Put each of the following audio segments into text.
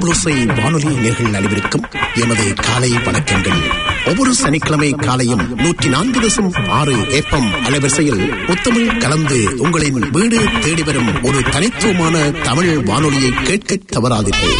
முத்தமிழோசை வானொலி நேர்கள் அனைவருக்கும் எமது காலை வணக்கங்கள் ஒவ்வொரு சனிக்கிழமை காலையும் நூற்றி நான்கு தசம் ஆறு ஏப்பம் அலைவரிசையில் முத்தமிழ் கலந்து உங்களின் வீடு தேடி வரும் ஒரு தனித்துவமான தமிழ் வானொலியை கேட்க தவறாதீர்கள்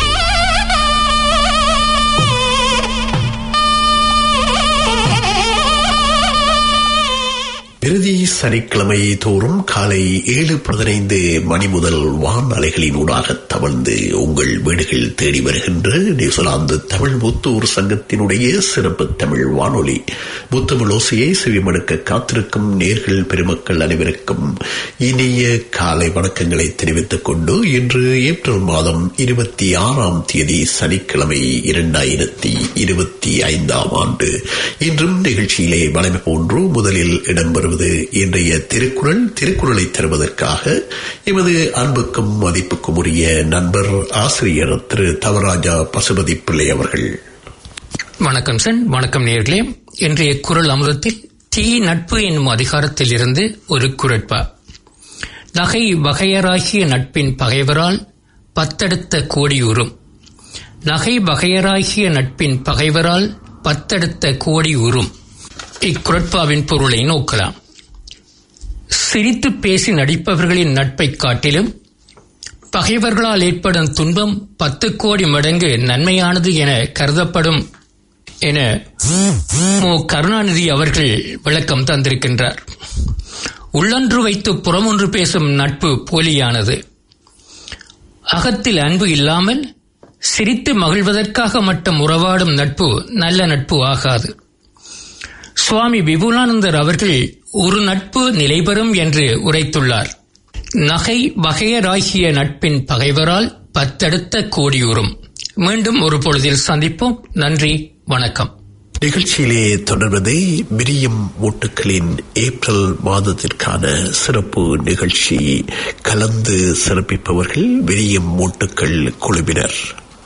பிரதி சனிக்கிழமை தோறும் காலை ஏழு பதினைந்து மணி முதல் வான் அலைகளின் ஊடாக தவழ்ந்து உங்கள் வீடுகள் தேடி வருகின்ற நியூசிலாந்து தமிழ் முத்தூர் சங்கத்தினுடைய சிறப்பு தமிழ் வானொலி முத்தமிழ் ஓசையை செவிமடுக்க காத்திருக்கும் நேர்கள் பெருமக்கள் அனைவருக்கும் இனிய காலை வணக்கங்களை தெரிவித்துக் கொண்டு இன்று ஏப்ரல் மாதம் இருபத்தி ஆறாம் தேதி சனிக்கிழமை இரண்டாயிரத்தி இருபத்தி ஐந்தாம் ஆண்டு இன்றும் நிகழ்ச்சியிலே வளமை போன்று முதலில் இடம்பெறுவது வருவது இன்றைய திருக்குறள் திருக்குறளை தருவதற்காக எமது அன்புக்கும் மதிப்புக்கும் உரிய நண்பர் ஆசிரியர் திரு தவராஜா பசுபதி பிள்ளை அவர்கள் வணக்கம் சன் வணக்கம் நேர்களே இன்றைய குரல் அமுதத்தில் தீ நட்பு என்னும் அதிகாரத்தில் இருந்து ஒரு குரட்பா நகை வகையராகிய நட்பின் பகைவரால் பத்தெடுத்த கோடியூறும் நகை வகையராகிய நட்பின் பகைவரால் பத்தெடுத்த கோடி உறும் இக்குரட்பாவின் பொருளை நோக்கலாம் சிரித்து பேசி நடிப்பவர்களின் நட்பை காட்டிலும் பகைவர்களால் ஏற்படும் துன்பம் பத்து கோடி மடங்கு நன்மையானது என கருதப்படும் என மு கருணாநிதி அவர்கள் விளக்கம் தந்திருக்கின்றார் உள்ளொன்று வைத்து புறமொன்று பேசும் நட்பு போலியானது அகத்தில் அன்பு இல்லாமல் சிரித்து மகிழ்வதற்காக மட்டும் உறவாடும் நட்பு நல்ல நட்பு ஆகாது சுவாமி விபுலானந்தர் அவர்கள் ஒரு நட்பு நிலைபெறும் என்று உரைத்துள்ளார் நகை வகையராகிய நட்பின் பகைவரால் பத்தெடுத்த கோடியூறும் மீண்டும் ஒரு பொழுதில் சந்திப்போம் நன்றி வணக்கம் நிகழ்ச்சியிலே தொடர்வது விரியும் ஓட்டுக்களின் ஏப்ரல் மாதத்திற்கான சிறப்பு நிகழ்ச்சி கலந்து சிறப்பிப்பவர்கள் விரியும் ஓட்டுக்கள் குழுவினர்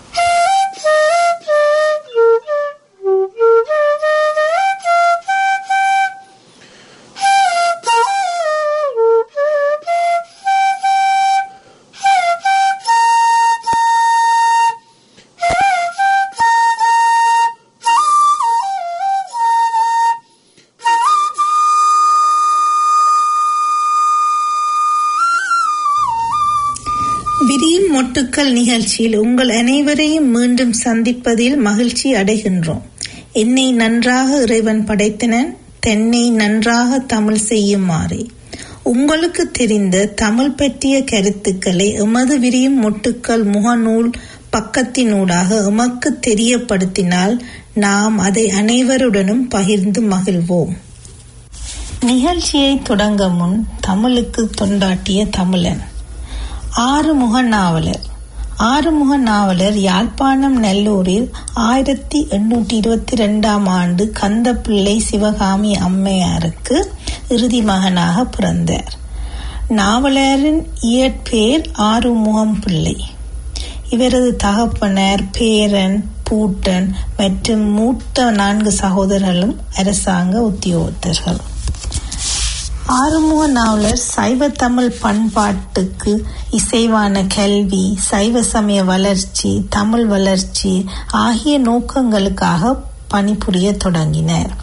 விரியும் மொட்டுக்கள் நிகழ்ச்சியில் உங்கள் அனைவரையும் மீண்டும் சந்திப்பதில் மகிழ்ச்சி அடைகின்றோம் என்னை நன்றாக இறைவன் படைத்தனன் தென்னை நன்றாக தமிழ் செய்யுமாறே உங்களுக்கு தெரிந்த தமிழ் பற்றிய கருத்துக்களை எமது விரியும் மொட்டுக்கள் முகநூல் பக்கத்தினூடாக எமக்கு தெரியப்படுத்தினால் நாம் அதை அனைவருடனும் பகிர்ந்து மகிழ்வோம் நிகழ்ச்சியை தொடங்க முன் தமிழுக்கு தொண்டாட்டிய தமிழன் ஆறுமுக நாவலர் ஆறுமுக நாவலர் யாழ்ப்பாணம் நெல்லூரில் ஆயிரத்தி எண்ணூற்றி இருபத்தி ரெண்டாம் ஆண்டு கந்தப்பிள்ளை சிவகாமி அம்மையாருக்கு இறுதி மகனாக பிறந்தார் நாவலரின் இயற்பெயர் ஆறுமுகம் பிள்ளை இவரது தகப்பனர் பேரன் பூட்டன் மற்றும் மூத்த நான்கு சகோதரர்களும் அரசாங்க உத்தியோகத்தர்கள் ஆறுமுக நாவலர் சைவ தமிழ் பண்பாட்டுக்கு இசைவான கல்வி சைவ சமய வளர்ச்சி தமிழ் வளர்ச்சி ஆகிய நோக்கங்களுக்காக பணிபுரிய தொடங்கினர்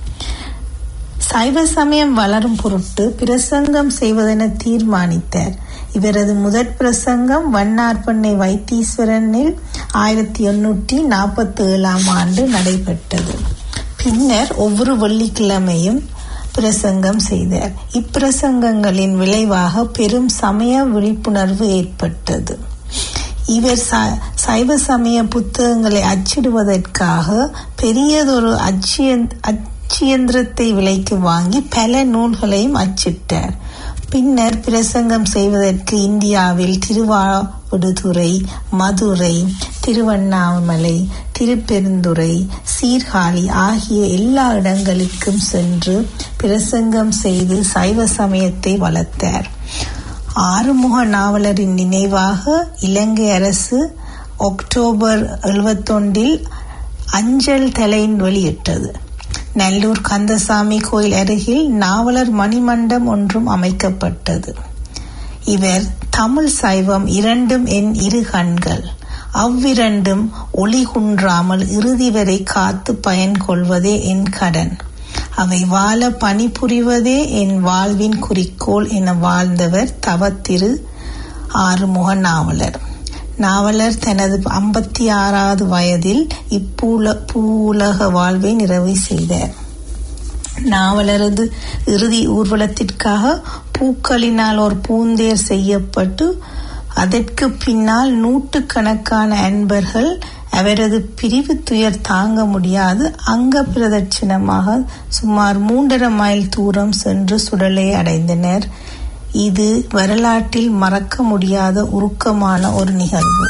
சைவ சமயம் வளரும் பொருட்டு பிரசங்கம் செய்வதென தீர்மானித்தார் இவரது முதற் பிரசங்கம் வண்ணார்பண்ணை வைத்தீஸ்வரனில் ஆயிரத்தி எண்ணூற்றி நாற்பத்தி ஏழாம் ஆண்டு நடைபெற்றது பின்னர் ஒவ்வொரு வெள்ளிக்கிழமையும் பிரசங்கம் செய்தார் இப்பிரசங்கங்களின் விளைவாக பெரும் சமய விழிப்புணர்வு ஏற்பட்டது இவர் சைவ சமய புத்தகங்களை அச்சிடுவதற்காக பெரியதொரு அச்சியந்திரத்தை விலைக்கு வாங்கி பல நூல்களையும் அச்சிட்டார் பின்னர் பிரசங்கம் செய்வதற்கு இந்தியாவில் திருவாவடுதுறை மதுரை திருவண்ணாமலை திருப்பெருந்துறை சீர்காழி ஆகிய எல்லா இடங்களுக்கும் சென்று பிரசங்கம் செய்து சைவ சமயத்தை வளர்த்தார் ஆறுமுக நாவலரின் நினைவாக இலங்கை அரசு அக்டோபர் எழுபத்தொன்றில் அஞ்சல் தலை வெளியிட்டது நல்லூர் கந்தசாமி கோயில் அருகில் நாவலர் மணிமண்டம் ஒன்றும் அமைக்கப்பட்டது இவர் தமிழ் சைவம் இரண்டும் என் இரு கண்கள் அவ்விரண்டும் ஒளி குன்றாமல் இறுதி வரை காத்து பயன் கொள்வதே என் கடன் அவை வாழ பணிபுரிவதே என் வாழ்வின் குறிக்கோள் என வாழ்ந்தவர் தவத்திரு ஆறுமுக நாவலர் நாவலர் தனது ஐம்பத்தி ஆறாவது வயதில் இப்பூல பூவுலக வாழ்வை நிறைவு செய்தார் நாவலரது இறுதி ஊர்வலத்திற்காக பூக்களினால் ஒரு பூந்தேர் செய்யப்பட்டு அதற்கு பின்னால் நூற்றுக்கணக்கான அன்பர்கள் அவரது பிரிவு துயர் தாங்க முடியாது அங்க பிரதட்சிணமாக சுமார் மூன்றரை மைல் தூரம் சென்று சுடலை அடைந்தனர் இது வரலாற்றில் மறக்க முடியாத உருக்கமான ஒரு நிகழ்வு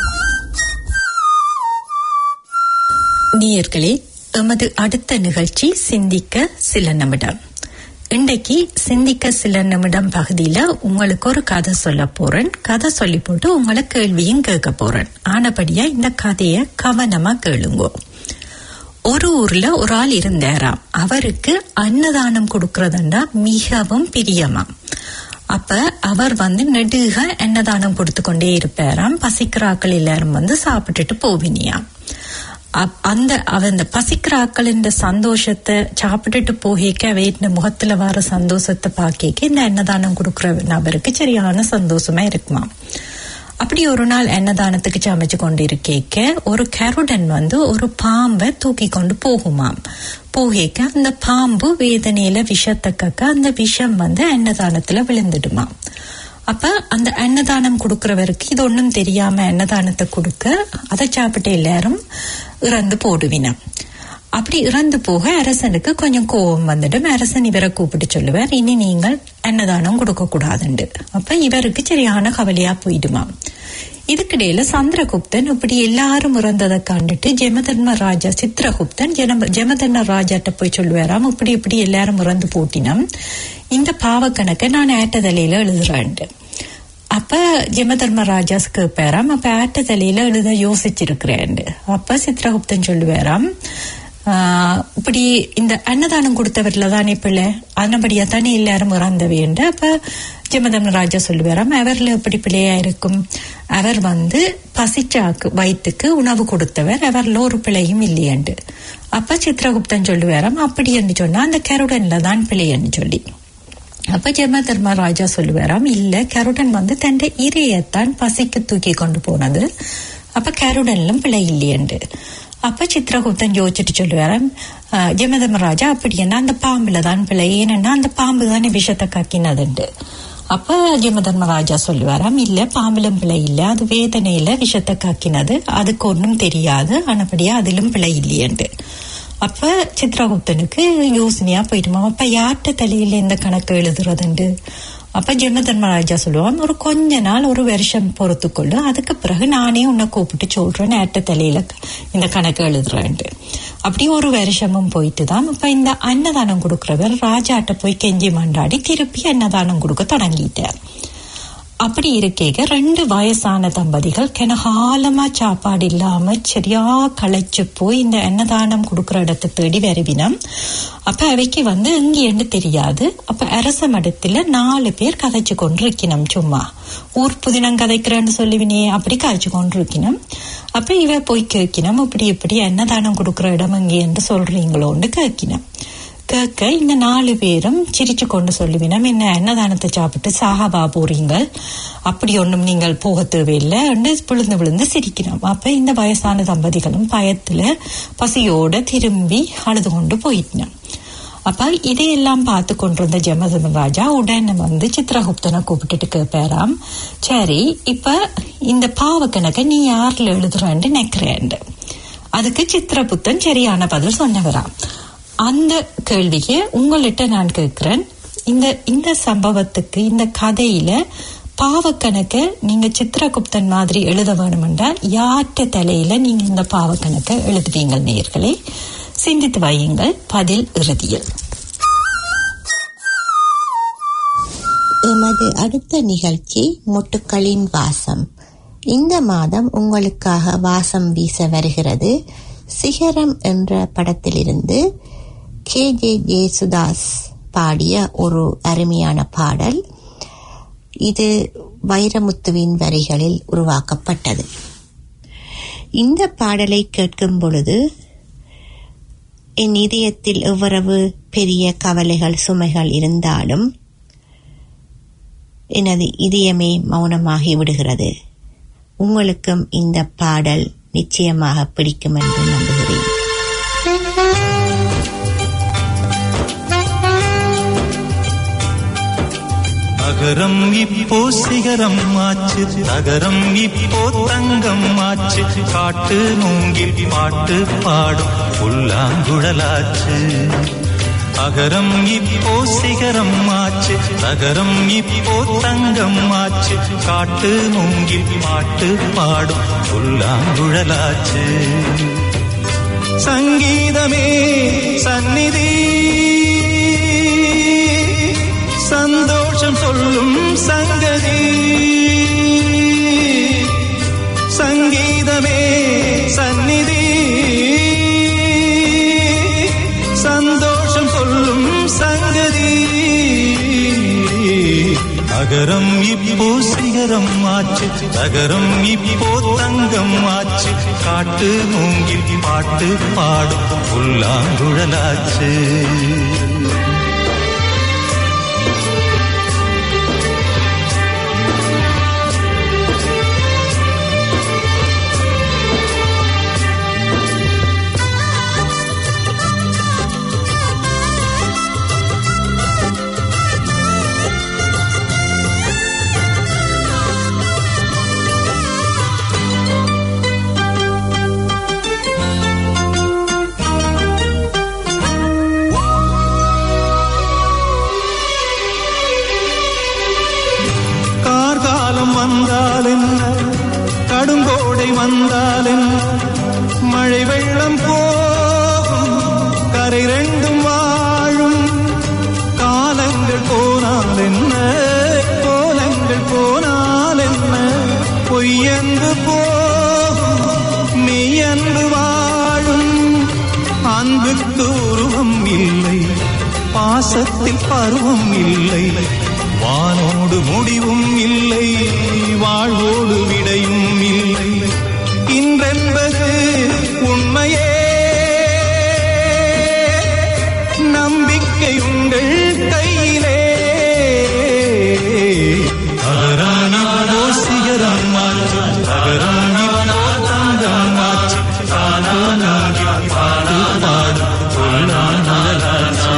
நேயர்களே எமது அடுத்த நிகழ்ச்சி சிந்திக்க சில நிமிடம் இன்றைக்கு சிந்திக்க சில நிமிடம் பகுதியில உங்களுக்கு ஒரு கதை சொல்ல போறேன் கதை சொல்லி போட்டு உங்களை கேள்வியும் கேட்க போறேன் ஆனபடியா இந்த கதைய கவனமா கேளுங்க ஒரு ஊர்ல ஒரு ஆள் இருந்தாராம் அவருக்கு அன்னதானம் கொடுக்கறதுண்டா மிகவும் பிரியமாம் அப்ப அவர் வந்து நெடுக அன்னதானம் கொடுத்து கொண்டே இருப்பாராம் பசிக்கிறாக்கள் எல்லாரும் வந்து சாப்பிட்டுட்டு போவினியாம் அந்த அந்த பசிக்கிறாக்கள் இந்த சந்தோஷத்தை சாப்பிட்டுட்டு போகிக்க அவையிட்ட முகத்துல வர சந்தோஷத்தை பாக்கிக்க இந்த அன்னதானம் கொடுக்குற நபருக்கு சரியான சந்தோஷமா இருக்குமா அப்படி ஒரு நாள் அன்னதானத்துக்கு சமைச்சு கொண்டு இருக்கேக்க ஒரு கருடன் வந்து ஒரு பாம்பை தூக்கி கொண்டு போகுமாம் போகிக்க அந்த பாம்பு வேதனையில விஷத்தை கக்க அந்த விஷம் வந்து அன்னதானத்துல விழுந்துடுமாம் அப்ப அந்த அன்னதானம் கொடுக்கறவருக்கு இது ஒன்றும் தெரியாம அன்னதானத்தை கொடுக்க அதை சாப்பிட்டு எல்லாரும் இறந்து போடுவினம் அப்படி இறந்து போக அரசனுக்கு கொஞ்சம் கோபம் வந்துடும் அரசன் இவரை கூப்பிட்டு சொல்லுவார் இனி நீங்கள் அன்னதானம் கொடுக்க கூடாதுண்டு அப்ப இவருக்கு சரியான கவலையா போயிடுமாம் இதுக்கிடையில சந்திரகுப்தன் இப்படி எல்லாரும் இறந்ததை கண்டுட்டு ஜெமதர்ம ராஜா சித்திரகுப்தன் ஜெமதர்ம ராஜாட்ட போய் சொல்லுவாராம் இப்படி இப்படி எல்லாரும் இறந்து போட்டினம் இந்த பாவக்கணக்கை நான் ஏட்டதலையில எழுதுறேன்ட்டு அப்ப ஜெமதர்ம ராஜா கேட்பாராம் அப்ப ஆட்டதலையில எழுத யோசிச்சிருக்கிறேன் அப்ப சித்திரகுப்தன் சொல்லுவாராம் இப்படி இந்த அன்னதானம் கொடுத்தவர்ல தானே பிள்ளை அதனபடியா தானே எல்லாரும் இறந்த வேண்டு அப்ப ஜெமதர்ம ராஜா சொல்லுவாராம் அவர்ல எப்படி பிள்ளையா இருக்கும் அவர் வந்து பசிச்சாக்கு வயிற்றுக்கு உணவு கொடுத்தவர் அவர்ல ஒரு பிள்ளையும் இல்லையண்டு அப்ப சித்திரகுப்தன் சொல்லுவாராம் அப்படி என்று சொன்னா அந்த கருடன்ல தான் பிள்ளைன்னு சொல்லி அப்ப ஜெம தர்ம ராஜா சொல்லுவாராம் இல்ல கருடன் வந்து தன் இரையத்தான் பசிக்கு தூக்கி கொண்டு போனது அப்ப கருடன்லும் பிள்ளை இல்லையண்டு அப்ப சித்திரகுப்தன் யோசிச்சுட்டு சொல்லுவாராம் ஜெமதர்ம ராஜா அப்படி என்ன அந்த பாம்புல தான் பிள்ளை ஏனென்னா அந்த பாம்பு தானே விஷத்தை கக்கினதுண்டு அப்ப ஜெமதர்ம ராஜா சொல்லுவாராம் இல்ல பாம்பிலும் பிழை இல்ல அது வேதனையில விஷத்தை காக்கினது அதுக்கு ஒன்றும் தெரியாது ஆனபடியா அதிலும் பிழை இல்லையண்டு அப்ப சித்ரகுப்தனுக்கு யோசனையா போயிடுமா அப்ப யார்கிட்ட தலையில இந்த கணக்கு எழுதுறதுண்டு அப்ப ஜெமதர்மராஜா சொல்லுவான் ஒரு கொஞ்ச நாள் ஒரு வருஷம் பொறுத்துக்கொள்ளு அதுக்கு பிறகு நானே உன்னை கூப்பிட்டு சொல்றேன் ஏட்ட தலையில இந்த கணக்கு எழுதுறேன்ட்டு அப்படி ஒரு வருஷமும் போயிட்டு தான் இப்ப இந்த அன்னதானம் கொடுக்கறவர் ராஜாட்ட போய் கெஞ்சி மண்டாடி திருப்பி அன்னதானம் கொடுக்க தொடங்கிட்டார் அப்படி இருக்கேக ரெண்டு வயசான தம்பதிகள் கனகாலமா சாப்பாடு இல்லாம சரியா களைச்சு போய் இந்த அன்னதானம் கொடுக்கற இடத்தை தேடி வருவினம் அப்ப அவைக்கு வந்து எங்கேன்னு தெரியாது அப்ப அரச மடத்துல நாலு பேர் கதைச்சு கொண்டிருக்கணும் சும்மா ஊர் புதினம் கதைக்கிறேன்னு சொல்லுவினே அப்படி கதைச்சு கொண்டிருக்கணும் அப்ப இவ போய் கேட்கணும் இப்படி இப்படி அன்னதானம் கொடுக்கற இடம் எங்கே என்று சொல்றீங்களோன்னு கேட்கணும் கேட்க இந்த நாலு பேரும் சிரிச்சு கொண்டு சொல்லுவினம் என்ன அன்னதானத்தை சாப்பிட்டு சாகவா போறீங்க அப்படி ஒண்ணும் நீங்கள் போக தேவையில்லை விழுந்து விழுந்து சிரிக்கணும் அப்ப இந்த வயசான தம்பதிகளும் பயத்துல பசியோட திரும்பி அழுது கொண்டு போயிட்டோம் அப்ப இதையெல்லாம் பார்த்து கொண்டிருந்த ஜமதன் ராஜா உடனே வந்து சித்திரகுப்தனை கூப்பிட்டுட்டு கேட்பாராம் சரி இப்ப இந்த பாவக்கணக்கை நீ யார்ல எழுதுறேன்னு நினைக்கிறேன் அதுக்கு சித்திரபுத்தன் சரியான பதில் சொன்னவராம் அந்த கேள்விக்கு உங்கள்கிட்ட நான் கேட்கிறேன் இந்த இந்த சம்பவத்துக்கு இந்த கதையில பாவக்கணக்கை நீங்க சித்திரகுப்தன் மாதிரி எழுத வேணுமென்றால் யார்கிட்ட தலையில நீங்க இந்த பாவக்கணக்கை எழுதுவீங்க நேர்களே சிந்தித்து வையுங்கள் பதில் இறுதியில் எமது அடுத்த நிகழ்ச்சி முட்டுக்களின் வாசம் இந்த மாதம் உங்களுக்காக வாசம் வீச வருகிறது சிகரம் என்ற படத்திலிருந்து கே ஜே ஜேசுதாஸ் பாடிய ஒரு அருமையான பாடல் இது வைரமுத்துவின் வரிகளில் உருவாக்கப்பட்டது இந்த பாடலை கேட்கும் பொழுது என் இதயத்தில் எவ்வளவு பெரிய கவலைகள் சுமைகள் இருந்தாலும் எனது இதயமே மௌனமாகி விடுகிறது உங்களுக்கும் இந்த பாடல் நிச்சயமாக பிடிக்கும் என்று நம்புகிறேன் அகரம் இப்போ சிகரம் ஆச்சு தகரம் இப்போ தங்கம் ஆச்சு காட்டு மூங்கில் பாட்டு பாடும் புல்லாங்குழலாச்சு அகரம் இப்போ சிகரம் ஆச்சு தகரம் இப்போ தங்கம் ஆச்சு காட்டு மூங்கில் பாட்டு பாடும் புல்லாங்குழலாச்சு சங்கீதமே சந்நிதி சந்தோஷம் சொல்லும் சங்கதி சங்கீதமே சந்நிதி சந்தோஷம் சொல்லும் சங்கதி அகரம் இப்போ சிகரம் ஆச்சு தகரம் இப்போ தங்கம் ஆச்சு காட்டு மூங்கில் பாட்டு பாடும் புல்லாங்குழலாச்சு கார்காலம் வந்தால் என்ன கடுங்கோடை வந்தால் என்ன மழை வெள்ளம் போகும் கரை ரெண்டும் வாழும் காலங்கள் போனால் என்ன கோலங்கள் போனால் என்ன பொய்யன்று போகும் மெய்யன்று வாழும் அன்புக்கு உருவம் இல்லை பாசத்தில் பருவம் இல்லை வானோடு முடிவும் இல்லை வாழ்வோடு விடையும் இல்லை இன்றென்பது உண்மையே நம்பிக்கை உங்கள் கையிலே அகரானிப்போ சிகரம் மாற்று அகரானிப்போ தங்கம் மாற்று காணா நாகி பாடு பாடு பொல்லானலாச்சு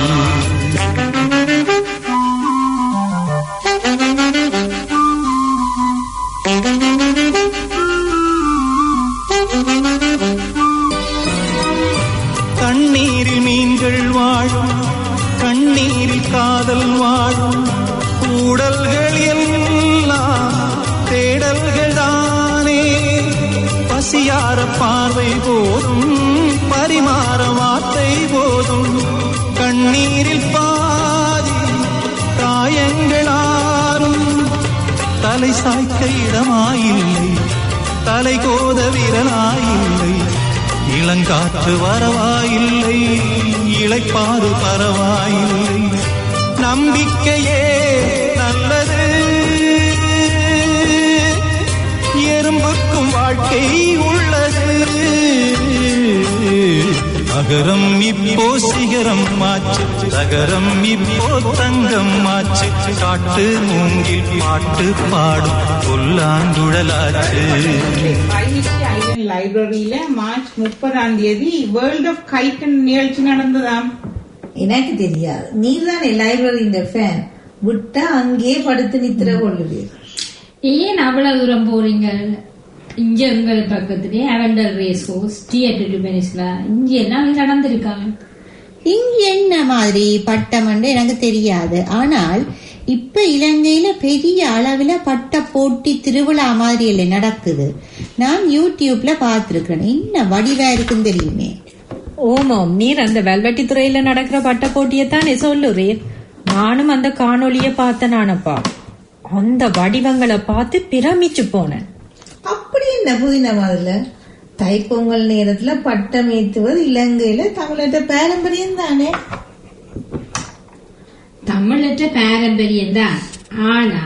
கண்ணீரில் மீன்கள் வாழும் கண்ணீரில் காதல் வாழும் கூடல்கள் எல்லாம் தேடல்கள் தானே பசியார பார்வை போதும் பரிமாற வார்த்தை போதும் கண்ணீரில் பாதி காயங்களாரும் தலை சாய்க்க இடமாயில்லை தலை கோத விரலாயில்லை இளங்காற்று வரவாயில்லை இளைப்பாறு பரவாயில்லை நம்பிக்கையே நல்லது எறும்புக்கும் வாழ்க்கை உள்ளது அகரம் இப்போ சிகரம் மாச்சு தகரம் இப்போ தங்கம் மாச்சு காட்டு மூங்கில் பாட்டு பாடும் புல்லாங்குழலாச்சு ஐஐடி ஐலண்ட் லைப்ரரியில மார்ச் முப்பதாம் தேதி வேர்ல்ட் ஆஃப் கைட்டன் நிகழ்ச்சி நடந்ததாம் எனக்கு தெரியாது நீதானே லைப்ரரியின் ஃபேன் விட்டா அங்கேயே படுத்து நித்திர கொள்ளுது ஏன் அவ்வளவு தூரம் போறீங்க இங்க உங்கள் பக்கத்துலயே அவெண்டர் ரேஸ் ஹோஸ் தியேட்டர் பெனிஸ்லா இங்க எல்லாம் நடந்திருக்காங்க இங்க என்ன மாதிரி பட்டம் எனக்கு தெரியாது ஆனால் இப்ப இலங்கையில பெரிய அளவுல பட்ட போட்டி திருவிழா மாதிரி இல்லை நடக்குது நான் யூடியூப்ல பார்த்திருக்கிறேன் என்ன வடிவா இருக்குன்னு தெரியுமே ஓமாம் நீர் அந்த வெல்வெட்டி துறையில நடக்கிற பட்ட போட்டியத்தானே சொல்லுறீர் நானும் அந்த காணொளிய பார்த்த நானப்பா அந்த வடிவங்களை பார்த்து பிரமிச்சு போனேன் அப்படி என்ன புதினம் அதுல தைப்பொங்கல் நேரத்துல பட்டம் ஏத்துவது இலங்கையில தமிழற்ற பாரம்பரியம் தானே தமிழற்ற பாரம்பரியம் தான் ஆனா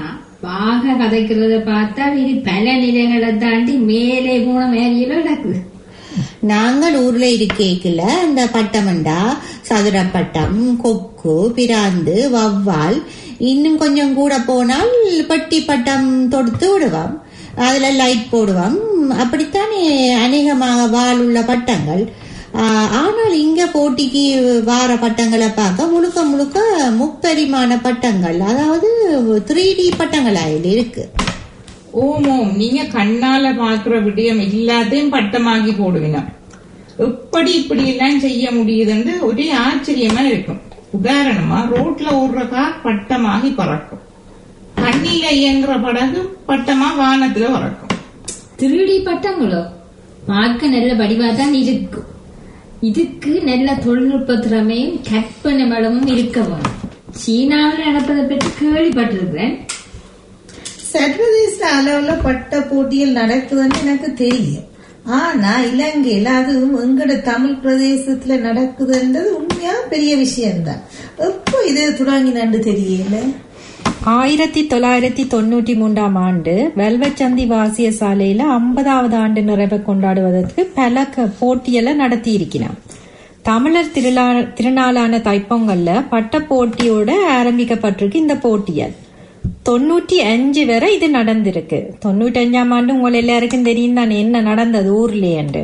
பாக கதைக்கிறத பார்த்தா இது பல நிலைகளை தாண்டி மேலே போன மேலையில நடக்குது நாங்கள் ஊர்ல இருக்கேக்கல இந்த பட்டமண்டா சதுரப்பட்டம் கொக்கு பிராந்து வவ்வால் இன்னும் கொஞ்சம் கூட போனால் பட்டி பட்டம் தொடுத்து விடுவோம் அதுல லைட் போடுவோம் அப்படித்தானே அநேகமாக வால் உள்ள பட்டங்கள் ஆஹ், ஆனால் இங்க போட்டிக்கு வார பட்டங்களை பார்க்க முழுக்க முழுக்க முப்பரிமாண பட்டங்கள் அதாவது த்ரீ டி பட்டங்கள் அதில் இருக்கு ஓம் ஓம் நீங்க கண்ணால பாக்குற விடயம் எல்லாத்தையும் பட்டமாக்கி போடுவீங்க எப்படி இப்படி எல்லாம் செய்ய முடியுதுன்னு ஒரே ஆச்சரியமா இருக்கும் உதாரணமா ரோட்ல ஓடுற கார் பட்டமாகி பறக்கும் தண்ணியில இயங்குற படகு பட்டமா வானத்துல பறக்கும் திருடி பட்டங்களோ பார்க்க நல்ல வடிவா தான் இருக்கும் இதுக்கு நல்ல தொழில்நுட்ப திறமையும் கற்பனை வளமும் இருக்க வேணும் சீனாவில் நடப்பதை பற்றி கேள்விப்பட்டிருக்கிறேன் சர்வதேச அளவுல பட்ட போட்டிகள் நடக்குதுன்னு எனக்கு தெரியும் ஆனா இலங்கையில அதுவும் எங்கட தமிழ் பிரதேசத்துல நடக்குதுன்றது உண்மையா பெரிய விஷயம்தான் எப்போ இது தொடங்கினான்னு தெரியல ஆயிரத்தி தொள்ளாயிரத்தி தொண்ணூற்றி மூன்றாம் ஆண்டு வெல்வச்சந்தி வாசிய சாலையில ஐம்பதாவது ஆண்டு நிறைவை கொண்டாடுவதற்கு பல க- போட்டியெல்லாம் நடத்தி இருக்கிறான் தமிழர் திருநா திருநாளான தைப்பொங்கல்ல பட்ட போட்டியோட ஆரம்பிக்கப்பட்டிருக்கு இந்த போட்டியல் தொண்ணூற்றி அஞ்சு வரை இது நடந்திருக்கு தொண்ணூற்றி அஞ்சாம் ஆண்டு உங்கள் எல்லாருக்கும் தெரியும் தானே என்ன நடந்தது ஊர்லயே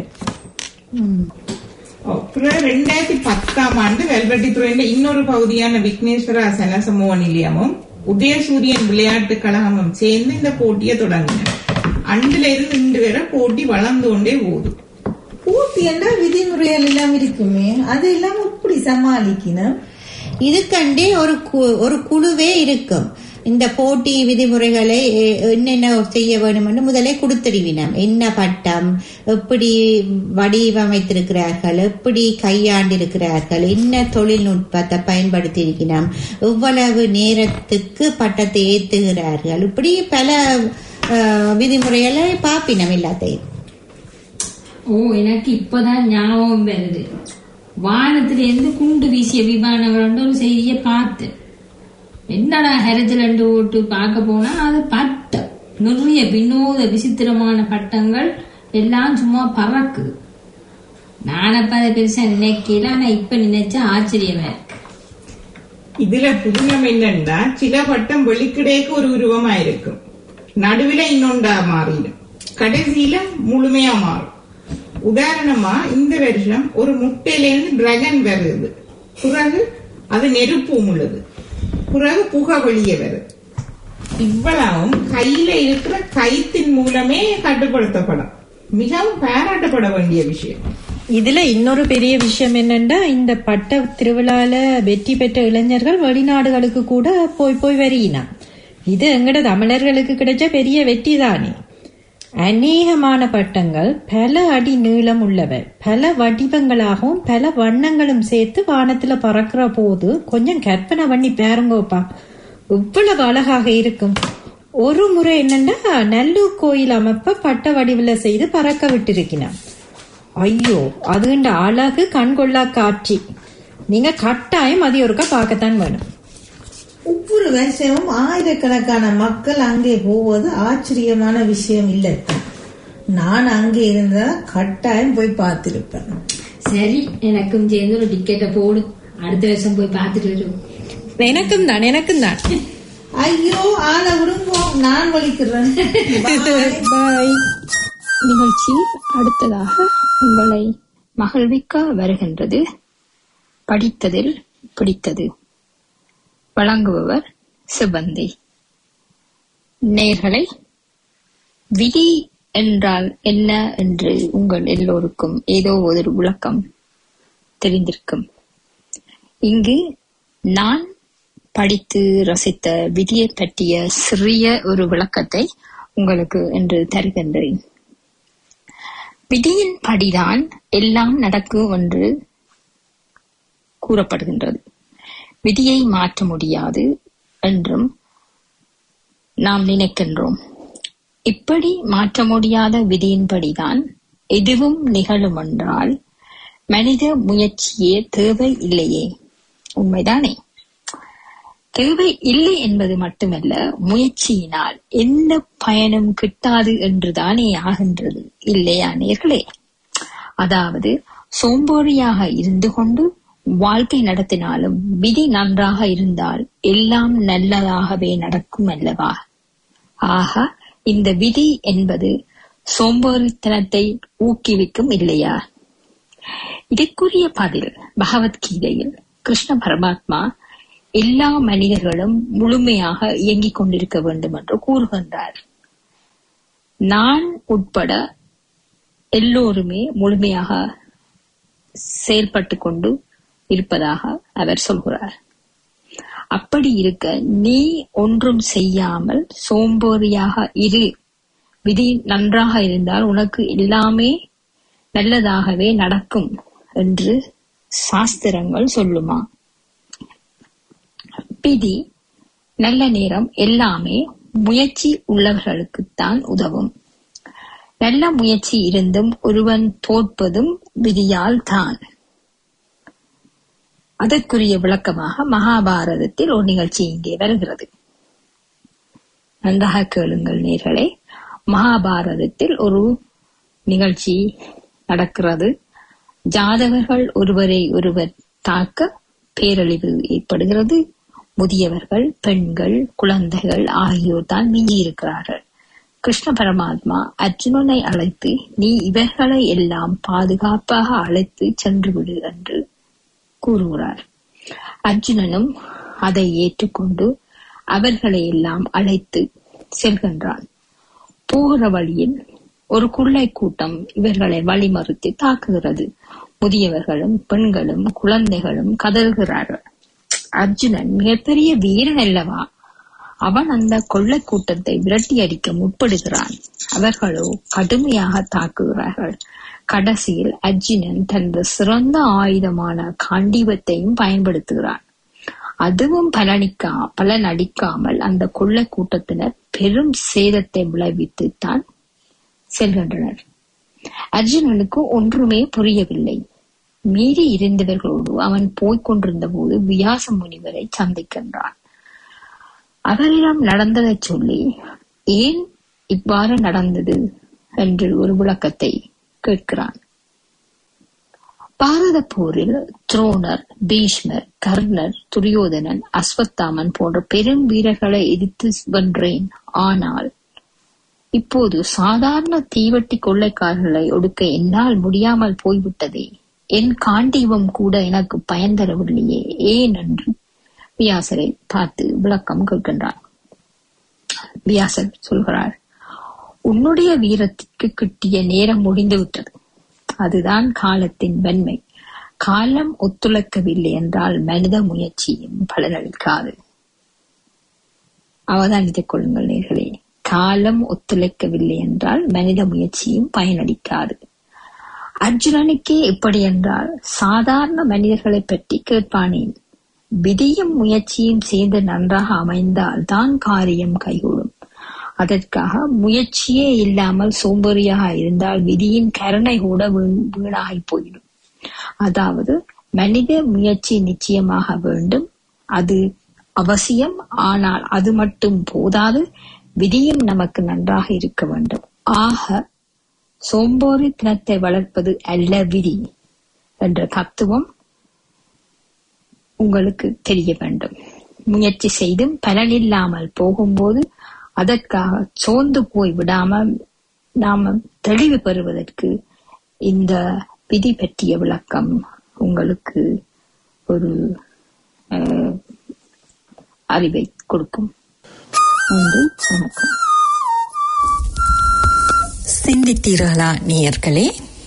அப்புறம் ரெண்டாயிரத்தி பத்தாம் ஆண்டு வெல்வெட்டித்துறையில இன்னொரு பகுதியான விக்னேஸ்வரா சனசமூக நிலையமும் உதயசூரியன் விளையாட்டு கழகமும் சேர்ந்து இந்த போட்டியை தொடங்கின அண்டுல இருந்து இன்று வரை போட்டி வளர்ந்து கொண்டே போகுது போட்டி என்றால் விதிமுறைகள் எல்லாம் இருக்குமே அதெல்லாம் எப்படி சமாளிக்கணும் இதுக்கண்டே ஒரு கு- ஒரு குழுவே இருக்கும் இந்த போட்டி விதிமுறைகளை எ- என்னென்ன செய்ய வேணும்னு முதலே கொடுத்துடுவினம் என்ன பட்டம் எப்படி வடிவமைத்திருக்கிறார்கள் எப்படி கையாண்டிருக்கிறார்கள் என்ன தொழில்நுட்பத்தை பயன்படுத்தி இருக்கிறோம் எவ்வளவு நேரத்துக்கு பட்டத்தை ஏத்துகிறார்கள் இப்படி பல அஹ், விதிமுறைகளை பாப்பினம் எல்லாத்தையும் ஓ எனக்கு இப்பதான் ஞாபகம் வருது வானத்துல இருந்து குண்டு வீசிய விமானம் ஒரு செய்திய பார்த்தேன் என்னடா ஹரிஜல் ரெண்டு ஓட்டு பார்க்க போனா அது பட்டம் நிறைய வினோத விசித்திரமான பட்டங்கள் எல்லாம் சும்மா பறக்குது நான் அப்ப அதை பெருசா நினைக்கல ஆனா இப்ப நினைச்சா ஆச்சரியமா இருக்கு இதுல புதுனம் என்னன்னா சில பட்டம் வெளிக்கிடையக்கு ஒரு உருவமா இருக்கும் நடுவுல இன்னொண்டா மாறிடும் கடைசியில முழுமையா மாறும் உதாரணமா இந்த வருஷம் ஒரு முட்டையில இருந்து டிராகன் வருது பிறகு அது நெருப்பும் உள்ளது பிறகு புகை வெளியே வருது இவ்வளவும் கையில இருக்கிற கைத்தின் மூலமே கட்டுப்படுத்தப்படும் மிகவும் பாராட்டப்பட வேண்டிய விஷயம் இதுல இன்னொரு பெரிய விஷயம் என்னன்னா இந்த பட்ட திருவிழால வெற்றி பெற்ற இளைஞர்கள் வெளிநாடுகளுக்கு கூட போய் போய் வருகினா இது எங்கட தமிழர்களுக்கு கிடைச்ச பெரிய வெற்றி தானே அநேகமான பட்டங்கள் பல அடி நீளம் உள்ளவை பல வடிவங்களாகவும் பல வண்ணங்களும் சேர்த்து வானத்துல பறக்கிற போது கொஞ்சம் கற்பனை பண்ணி பாருங்கோப்பா இவ்வளவு அழகாக இருக்கும் ஒரு முறை என்னன்னா நல்லூர் கோயில் அமைப்ப பட்ட வடிவுல செய்து பறக்க விட்டிருக்கிறான் ஐயோ அதுண்ட அழகு கண்கொள்ளா காட்சி நீங்க கட்டாயம் அது ஒருக்கா பார்க்கத்தான் வேணும் ஒவ்வொரு வருஷமும் ஆயிரக்கணக்கான மக்கள் அங்கே போவது ஆச்சரியமான விஷயம் இல்லை நான் அங்கே இருந்தா கட்டாயம் போய் பார்த்திருப்பேன் சரி எனக்கும் சேர்ந்து ஒரு டிக்கெட்டை போடு அடுத்த வருஷம் போய் பார்த்துட்டு வருவோம் எனக்கும் தான் எனக்கும் தான் ஐயோ ஆளை விடுங்கோ நான் வலிக்கிறேன் பாய் நிகழ்ச்சியில் அடுத்ததாக உங்களை மகிழ்விக்க வருகின்றது படித்ததில் பிடித்தது வழங்குபவர் சிபந்தி நேர்களை விதி என்றால் என்ன என்று உங்கள் எல்லோருக்கும் ஏதோ ஒரு விளக்கம் தெரிந்திருக்கும் இங்கு நான் படித்து ரசித்த விதியை பற்றிய சிறிய ஒரு விளக்கத்தை உங்களுக்கு இன்று தருகின்றேன் விதியின் படிதான் எல்லாம் நடக்கும் என்று கூறப்படுகின்றது விதியை மாற்ற முடியாது என்றும் நாம் நினைக்கின்றோம் இப்படி மாற்ற முடியாத விதியின்படிதான் எதுவும் நிகழும் என்றால் மனித முயற்சியே தேவை இல்லையே உண்மைதானே தேவை இல்லை என்பது மட்டுமல்ல முயற்சியினால் எந்த பயனும் கிட்டாது என்றுதானே ஆகின்றது இல்லையா நேர்களே அதாவது சோம்பேறியாக இருந்து கொண்டு வாழ்க்கை நடத்தினாலும் விதி நன்றாக இருந்தால் எல்லாம் நல்லதாகவே நடக்கும் அல்லவா ஆக இந்த விதி என்பது சோம்பேறித்தனத்தை ஊக்குவிக்கும் இல்லையா இதற்குரிய பதில் பகவத்கீதையில் கிருஷ்ண பரமாத்மா எல்லா மனிதர்களும் முழுமையாக இயங்கிக் கொண்டிருக்க வேண்டும் என்று கூறுகின்றார் நான் உட்பட எல்லோருமே முழுமையாக செயல்பட்டு கொண்டு இருப்பதாக அவர் சொல்கிறார் அப்படி இருக்க நீ ஒன்றும் செய்யாமல் சோம்பேறியாக இரு விதி நன்றாக இருந்தால் உனக்கு எல்லாமே நல்லதாகவே நடக்கும் என்று சாஸ்திரங்கள் சொல்லுமா விதி நல்ல நேரம் எல்லாமே முயற்சி உள்ளவர்களுக்குத்தான் உதவும் நல்ல முயற்சி இருந்தும் ஒருவன் தோற்பதும் விதியால் தான் அதற்குரிய விளக்கமாக மகாபாரதத்தில் ஒரு நிகழ்ச்சி இங்கே வருகிறது நன்றாக கேளுங்கள் நேர்களே மகாபாரதத்தில் ஒரு நிகழ்ச்சி நடக்கிறது ஜாதகர்கள் ஒருவரை ஒருவர் தாக்க பேரழிவு ஏற்படுகிறது முதியவர்கள் பெண்கள் குழந்தைகள் ஆகியோர் தான் மிஞ்சி இருக்கிறார்கள் கிருஷ்ண பரமாத்மா அர்ஜுனனை அழைத்து நீ இவர்களை எல்லாம் பாதுகாப்பாக அழைத்து சென்று விடு என்று கூறுகிறார் அர்ஜுனனும் அதை ஏற்றுக்கொண்டு அவர்களை எல்லாம் அழைத்து செல்கின்றான் போகிற வழியில் ஒரு கொள்ளை கூட்டம் இவர்களை வழிமறுத்து தாக்குகிறது முதியவர்களும் பெண்களும் குழந்தைகளும் கதறுகிறார்கள் அர்ஜுனன் மிகப்பெரிய வீரன் அல்லவா அவன் அந்த கொள்ளை கூட்டத்தை விரட்டி அடிக்க முற்படுகிறான் அவர்களோ கடுமையாக தாக்குகிறார்கள் கடைசியில் அர்ஜுனன் தனது சிறந்த ஆயுதமான காண்டீபத்தையும் பயன்படுத்துகிறான் அதுவும் பலனிக்கா பலன் அடிக்காமல் அந்த கொள்ளை கூட்டத்தினர் பெரும் சேதத்தை விளைவித்து தான் செல்கின்றனர் அர்ஜுனனுக்கு ஒன்றுமே புரியவில்லை மீறி இருந்தவர்களோடு அவன் போய்க் கொண்டிருந்த போது வியாச முனிவரை சந்திக்கின்றான் அவரிடம் நடந்ததை சொல்லி ஏன் இவ்வாறு நடந்தது என்று ஒரு விளக்கத்தை கேட்கிறான் பாரத போரில் துரோணர் பீஷ்மர் கர்ணர் துரியோதனன் அஸ்வத்தாமன் போன்ற பெரும் வீரர்களை எதிர்த்து வென்றேன் ஆனால் இப்போது சாதாரண தீவட்டி கொள்ளைக்காரர்களை ஒடுக்க என்னால் முடியாமல் போய்விட்டதே என் காண்டீபம் கூட எனக்கு பயன் தரவில்லையே ஏன் என்று வியாசரை பார்த்து விளக்கம் கேட்கின்றார் வியாசர் சொல்கிறார் உன்னுடைய வீரத்திற்கு கிட்டிய நேரம் முடிந்து விட்டது அதுதான் காலத்தின் வன்மை காலம் ஒத்துழைக்கவில்லை என்றால் மனித முயற்சியும் பலனளிக்காது அவதானித்துக் கொள்ளுங்கள் நேர்களே காலம் ஒத்துழைக்கவில்லை என்றால் மனித முயற்சியும் பயனளிக்காது அர்ஜுனனுக்கே எப்படி என்றால் சாதாரண மனிதர்களை பற்றி கேட்பானேன் விதியும் முயற்சியும் சேர்ந்து நன்றாக அமைந்தால் தான் காரியம் கைகூடும் அதற்காக முயற்சியே இல்லாமல் சோம்பேறியாக இருந்தால் விதியின் கருணை கூட வீணாகி போயிடும் அதாவது மனித முயற்சி நிச்சயமாக வேண்டும் அது அவசியம் ஆனால் அது மட்டும் போதாது விதியும் நமக்கு நன்றாக இருக்க வேண்டும் ஆக சோம்போரித்தனத்தை வளர்ப்பது அல்ல விதி என்ற தத்துவம் உங்களுக்கு தெரிய வேண்டும் முயற்சி செய்தும் பலனில்லாமல் போகும்போது அதற்காக சோர்ந்து போய் விடாமல் நாம தெளிவு பெறுவதற்கு இந்த விதி பற்றிய விளக்கம் உங்களுக்கு ஒரு அறிவை கொடுக்கும் நன்றி வணக்கம் சிந்தித்தீர்களா நேயர்களே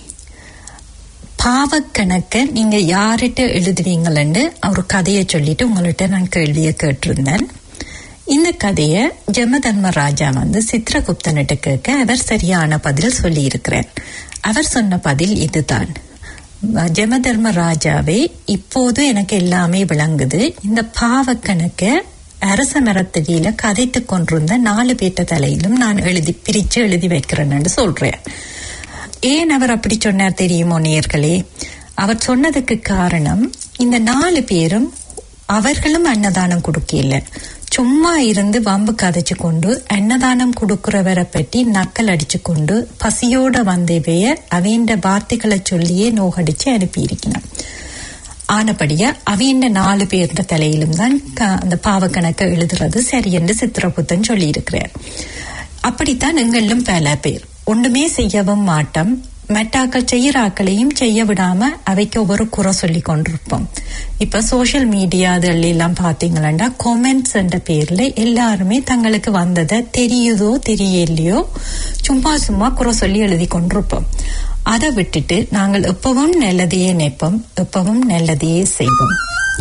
பாவக்கணக்க நீங்க யார்கிட்ட எழுதுவீங்களன்னு ஒரு கதையை சொல்லிட்டு உங்கள்கிட்ட நான் கேள்வியை கேட்டிருந்தேன் இந்த கதைய ஜமதர்மராஜா வந்து சித்திரகுப்தனிட்ட கேட்க அவர் சரியான பதில் சொல்லி இருக்கிறார் அவர் சொன்ன பதில் இதுதான் ஜமதர்ம ராஜாவே இப்போது எனக்கு எல்லாமே விளங்குது இந்த பாவக்கணக்க அரச மரத்தடியில கதைத்து கொண்டிருந்த நாலு பேர்த்த தலையிலும் நான் எழுதி பிரிச்சு எழுதி வைக்கிறேன்னு சொல்றேன் ஏன் அவர் அப்படி சொன்னார் தெரியுமோ நேர்களே அவர் சொன்னதுக்கு காரணம் இந்த நாலு பேரும் அவர்களும் அன்னதானம் கொடுக்கல சும்மா இருந்து வம்பு கதைச்சு கொண்டு அன்னதானம் கொடுக்கிறவரை பற்றி நக்கல் அடிச்சு கொண்டு பசியோட வந்தவைய அவைண்ட வார்த்தைகளை சொல்லியே நோகடிச்சு அனுப்பியிருக்கிறான் ஆனபடியா அவையண்ட நாலு பேர்ந்த தலையிலும் தான் க- அந்த பாவக்கணக்கை எழுதுறது சரி என்று சித்திரபுத்தன் சொல்லி இருக்கிறார் அப்படித்தான் எங்களிலும் பல பேர் ஒன்றுமே செய்யவும் மாட்டோம் மெட்டாக்கள் செய்யறாக்களையும் செய்ய விடாம அவைக்கு ஒவ்வொரு குறை சொல்லி கொண்டிருப்போம் இப்ப சோஷியல் மீடியா அதுல எல்லாம் பாத்தீங்களா கொமெண்ட்ஸ் என்ற பேர்ல எல்லாருமே தங்களுக்கு வந்ததை தெரியுதோ தெரியலையோ சும்மா சும்மா குறை சொல்லி எழுதி கொண்டிருப்போம் அதை விட்டுட்டு நாங்கள் எப்பவும் நல்லதையே நினைப்போம் எப்பவும் நல்லதையே செய்வோம்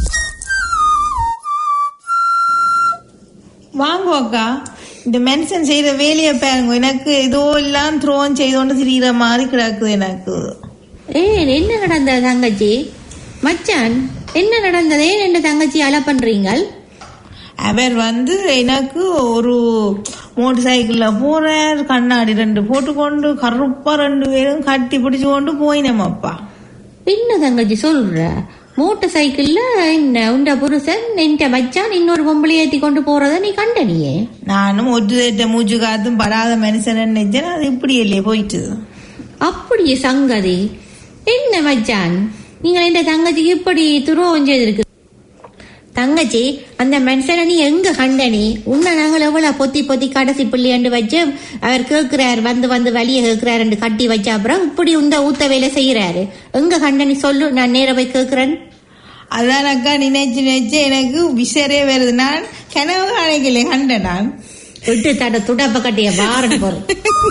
வாங்க அக்கா இந்த மென்ஷன் செய்யற வேலையை பாருங்க எனக்கு ஏதோ எல்லாம் த்ரோன் செய்தோன்னு திரியிற மாதிரி கிடக்குது எனக்கு ஏன் என்ன நடந்தது தங்கச்சி மச்சான் என்ன நடந்தது ஏன் என்ன தங்கச்சி அல பண்றீங்கள் அவர் வந்து எனக்கு ஒரு மோட்டர் சைக்கிள்ல போறார் கண்ணாடி ரெண்டு போட்டுக்கொண்டு கருப்பா ரெண்டு பேரும் கட்டி பிடிச்சு கொண்டு போயினோமப்பா என்ன தங்கச்சி சொல்ற மோட்டார் சைக்கிள்ல என்ன உண்ட புருஷன் என்ற மச்சான் இன்னொரு பொம்பளை ஏத்தி கொண்டு போறத நீ கண்டனியே நானும் ஒற்று மூச்சு காத்தும் படாத மனுஷன் நினைச்சேன் அது இப்படி இல்லையே போயிட்டு அப்படியே சங்கதி என்ன மச்சான் நீங்கள் இந்த தங்கச்சிக்கு இப்படி துரோகம் செய்திருக்கு தங்கச்சி அந்த மனுஷனை நீ எங்க கண்டனி உன்னை நாங்கள் எவ்வளவு பொத்தி பொத்தி கடைசி பிள்ளையாண்டு வச்சு அவர் கேட்கிறார் வந்து வந்து வழிய கேட்கிறாரு கட்டி வச்ச அப்புறம் இப்படி உந்த ஊத்த வேலை செய்யறாரு எங்க கண்டனி சொல்லு நான் நேர போய் கேட்கிறேன் அதான் அக்கா நினைச்சு நினைச்சு எனக்கு விசரே வருது நான் கனவு காணிக்கல கண்ட நான் விட்டு தட துடப்ப கட்டிய வாரன் போறேன்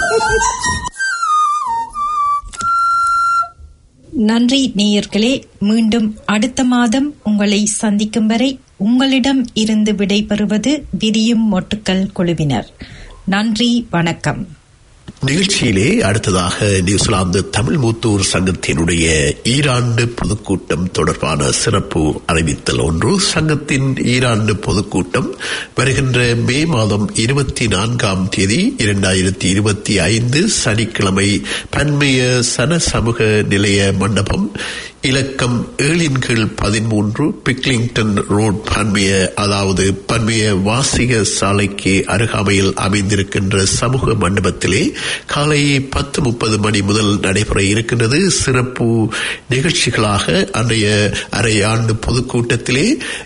நன்றி நேயர்களே மீண்டும் அடுத்த மாதம் உங்களை சந்திக்கும் வரை உங்களிடம் இருந்து விடைபெறுவது விரியும் மொட்டுக்கள் குழுவினர் நன்றி வணக்கம் நிகழ்ச்சியிலே அடுத்ததாக நியூசிலாந்து தமிழ் மூத்தூர் சங்கத்தினுடைய ஈராண்டு பொதுக்கூட்டம் தொடர்பான சிறப்பு அறிவித்தல் ஒன்று சங்கத்தின் ஈராண்டு பொதுக்கூட்டம் வருகின்ற மே மாதம் இருபத்தி நான்காம் தேதி இரண்டாயிரத்தி இருபத்தி ஐந்து சனிக்கிழமை பன்மைய சன சமூக நிலைய மண்டபம் இலக்கம் ஏழின் கீழ் பதிமூன்று பிக்லிங்டன் ரோட் பன்மைய அதாவது பன்மைய வாசிக சாலைக்கு அருகாமையில் அமைந்திருக்கின்ற சமூக மண்டபத்திலே காலை பத்து முப்பது மணி முதல் நடைபெற இருக்கின்றது சிறப்பு நிகழ்ச்சிகளாக அன்றைய அரை ஆண்டு பொதுக்கூட்டத்திலே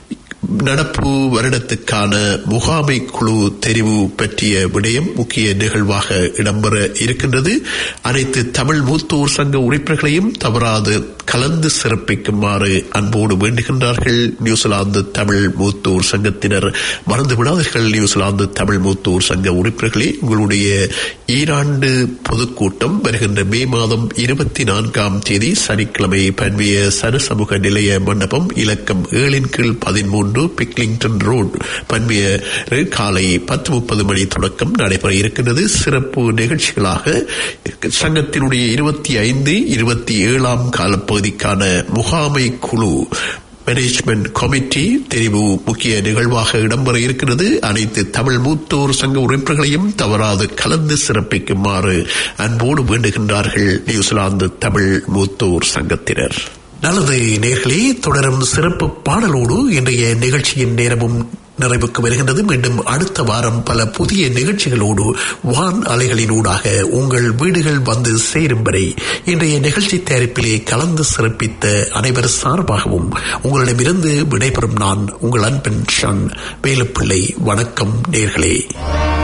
நடப்பு வருடத்துக்கான முகாமை குழு தெரிவு பற்றிய விடயம் முக்கிய நிகழ்வாக இடம்பெற இருக்கின்றது அனைத்து தமிழ் மூத்தோர் சங்க உறுப்பினர்களையும் தவறாது கலந்து சிறப்பிக்குமாறு அன்போடு வேண்டுகின்றார்கள் நியூசிலாந்து தமிழ் மூத்தோர் சங்கத்தினர் மறந்து விடாதீர்கள் நியூசிலாந்து தமிழ் மூத்தோர் சங்க உறுப்பினர்களே உங்களுடைய ஈராண்டு பொதுக்கூட்டம் வருகின்ற மே மாதம் இருபத்தி நான்காம் தேதி சனிக்கிழமை பன்மைய சனசமூக நிலைய மண்டபம் இலக்கம் ஏழின் கீழ் பதிமூன்று பிக்லிங்டன் ரோட் பன்மைய காலை பத்து முப்பது மணி தொடக்கம் நடைபெற இருக்கின்றது சிறப்பு நிகழ்ச்சிகளாக சங்கத்தினுடைய இருபத்தி ஐந்து இருபத்தி ஏழாம் காலப்பகுதிக்கான முகாமை குழு மேனேஜ்மெண்ட் கமிட்டி தெரிவு முக்கிய நிகழ்வாக இடம்பெற இருக்கிறது அனைத்து தமிழ் மூத்தோர் சங்க உறுப்பினர்களையும் தவறாது கலந்து சிறப்பிக்குமாறு அன்போடு வேண்டுகின்றார்கள் நியூசிலாந்து தமிழ் மூத்தோர் சங்கத்தினர் நல்லது நேர்களே தொடரும் சிறப்பு பாடலோடு இன்றைய நிகழ்ச்சியின் நேரமும் நிறைவுக்கு வருகின்றது மீண்டும் அடுத்த வாரம் பல புதிய நிகழ்ச்சிகளோடு வான் அலைகளினூடாக உங்கள் வீடுகள் வந்து சேரும் வரை இன்றைய நிகழ்ச்சி தயாரிப்பிலே கலந்து சிறப்பித்த அனைவர் சார்பாகவும் உங்களிடமிருந்து விடைபெறும் நான் உங்கள் அன்பன் ஷன் வேலுப்பிள்ளை வணக்கம் நேர்களே